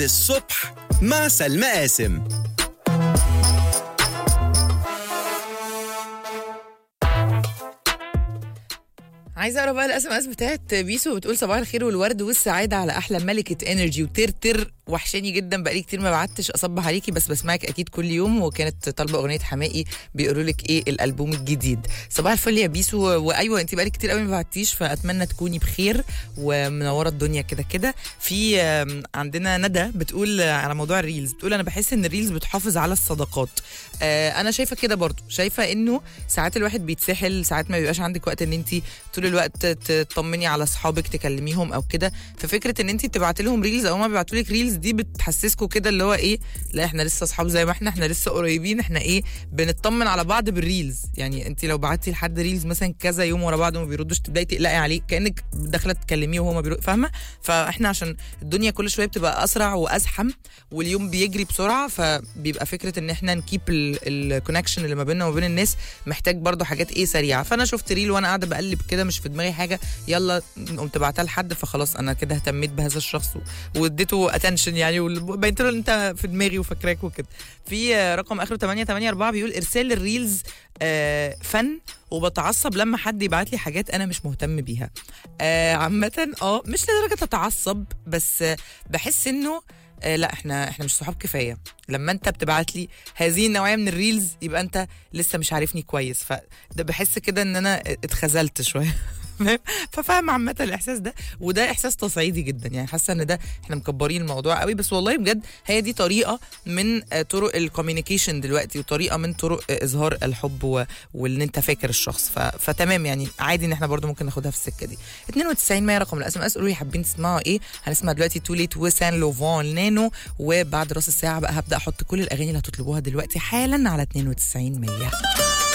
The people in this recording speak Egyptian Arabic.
الصبح مع سلمى قاسم عايزه اقرا بقى الاس ام اس بتاعت بيسو بتقول صباح الخير والورد والسعاده على احلى ملكه انرجي وترتر وحشاني جدا بقالي كتير ما بعتش اصبح عليكي بس بسمعك اكيد كل يوم وكانت طالبه اغنيه حمائي بيقولوا لك ايه الالبوم الجديد صباح الفل يا بيسو وايوه انت بقالي كتير قوي ما بعتيش فاتمنى تكوني بخير ومنوره الدنيا كده كده في آم، عندنا ندى بتقول على موضوع الريلز بتقول انا بحس ان الريلز بتحافظ على الصداقات آه، انا شايفه كده برضو شايفه انه ساعات الواحد بيتسحل ساعات ما بيبقاش عندك وقت ان انت طول الوقت تطمني على اصحابك تكلميهم او كده ففكره ان انت تبعتي لهم ريلز او ما بيبعتوا لك ريلز دي بتحسسكم كده اللي هو ايه لا احنا لسه اصحاب زي ما احنا احنا لسه قريبين احنا ايه بنطمن على بعض بالريلز يعني انت لو بعتي لحد ريلز مثلا كذا يوم ورا بعض وما بيردوش تبداي تقلقي عليه كانك داخله تكلميه وهو ما بيرد فاهمه فاحنا عشان الدنيا كل شويه بتبقى اسرع وازحم واليوم بيجري بسرعه فبيبقى فكره ان احنا نكيب الكونكشن اللي ما بيننا وما بين الناس محتاج برضو حاجات ايه سريعه فانا شفت ريل وانا قاعده بقلب كده مش في دماغي حاجه يلا قمت بعتها لحد فخلاص انا كده اهتميت بهذا الشخص و- واديته اتنشن يعني وبينت له ان انت في دماغي وفاكراك وكده في آه، رقم اخره 884 بيقول ارسال الريلز آه، فن وبتعصب لما حد يبعت لي حاجات انا مش مهتم بيها آه، عامه اه مش لدرجه اتعصب بس آه، بحس انه آه لا احنا احنا مش صحاب كفايه لما انت بتبعت لي هذه النوعيه من الريلز يبقى انت لسه مش عارفني كويس فده بحس كده ان انا اتخذلت شويه فاهم؟ ففاهم عامه الاحساس ده وده احساس تصعيدي جدا يعني حاسه ان ده احنا مكبرين الموضوع قوي بس والله بجد هي دي طريقه من آه، طرق الكوميونيكيشن دلوقتي وطريقه من طرق آه، اظهار الحب و... وان انت فاكر الشخص ف... فتمام يعني عادي ان احنا برضو ممكن ناخدها في السكه دي 92 100 رقم الاس ام اس قولوا لي حابين تسمعوا ايه هنسمع دلوقتي تو ليت وسان لوفون نانو وبعد راس الساعه بقى هبدا احط كل الاغاني اللي هتطلبوها دلوقتي حالا على 92 100